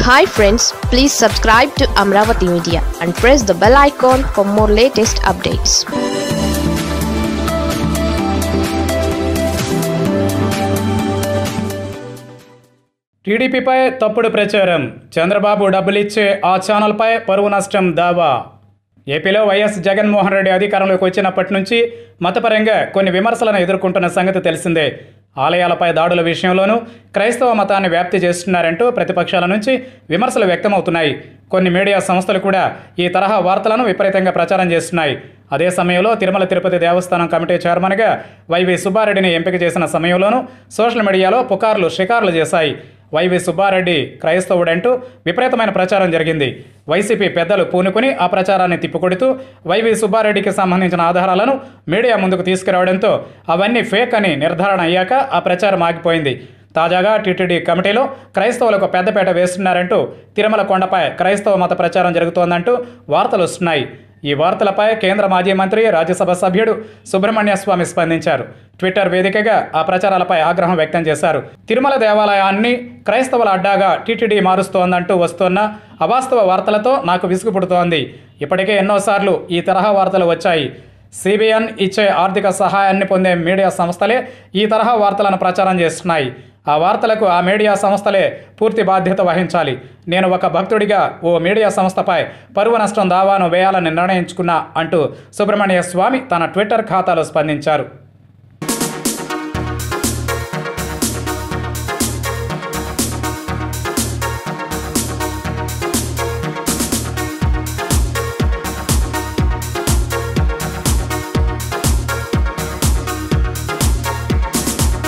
hi friends please subscribe to Amaravati media and press the bell icon for more latest updates టీడీపీపై తప్పుడు ప్రచారం చంద్రబాబు డబ్బులిచ్చే ఆ ఛానల్పై పరువు నష్టం దావా ఏపీలో వైఎస్ జగన్మోహన్ రెడ్డి అధికారంలోకి వచ్చినప్పటి నుంచి మతపరంగా కొన్ని విమర్శలను ఎదుర్కొంటున్న సంగతి తెలిసిందే ఆలయాలపై దాడుల విషయంలోనూ క్రైస్తవ మతాన్ని వ్యాప్తి చేస్తున్నారంటూ ప్రతిపక్షాల నుంచి విమర్శలు వ్యక్తమవుతున్నాయి కొన్ని మీడియా సంస్థలు కూడా ఈ తరహా వార్తలను విపరీతంగా ప్రచారం చేస్తున్నాయి అదే సమయంలో తిరుమల తిరుపతి దేవస్థానం కమిటీ చైర్మన్గా వైవి సుబ్బారెడ్డిని ఎంపిక చేసిన సమయంలోనూ సోషల్ మీడియాలో పుకార్లు షికార్లు చేశాయి వైవి సుబ్బారెడ్డి క్రైస్తవుడంటూ విపరీతమైన ప్రచారం జరిగింది వైసీపీ పెద్దలు పూనుకుని ఆ ప్రచారాన్ని తిప్పికొడుతూ వైవి సుబ్బారెడ్డికి సంబంధించిన ఆధారాలను మీడియా ముందుకు తీసుకురావడంతో అవన్నీ ఫేక్ అని నిర్ధారణ అయ్యాక ఆ ప్రచారం ఆగిపోయింది తాజాగా టీటీడీ కమిటీలో క్రైస్తవులకు పెద్దపేట వేస్తున్నారంటూ తిరుమల కొండపై క్రైస్తవ మత ప్రచారం జరుగుతోందంటూ వార్తలు వస్తున్నాయి ఈ వార్తలపై కేంద్ర మాజీ మంత్రి రాజ్యసభ సభ్యుడు సుబ్రహ్మణ్య స్వామి స్పందించారు ట్విట్టర్ వేదికగా ఆ ప్రచారాలపై ఆగ్రహం వ్యక్తం చేశారు తిరుమల దేవాలయాన్ని క్రైస్తవుల అడ్డాగా టీటీడీ మారుస్తోందంటూ వస్తున్న అవాస్తవ వార్తలతో నాకు విసుగు పుడుతోంది ఇప్పటికే ఎన్నోసార్లు ఈ తరహా వార్తలు వచ్చాయి సిబిఎన్ ఇచ్చే ఆర్థిక సహాయాన్ని పొందే మీడియా సంస్థలే ఈ తరహా వార్తలను ప్రచారం చేస్తున్నాయి ఆ వార్తలకు ఆ మీడియా సంస్థలే పూర్తి బాధ్యత వహించాలి నేను ఒక భక్తుడిగా ఓ మీడియా సంస్థపై పరువు నష్టం దావాను వేయాలని నిర్ణయించుకున్నా అంటూ సుబ్రహ్మణ్య స్వామి తన ట్విట్టర్ ఖాతాలో స్పందించారు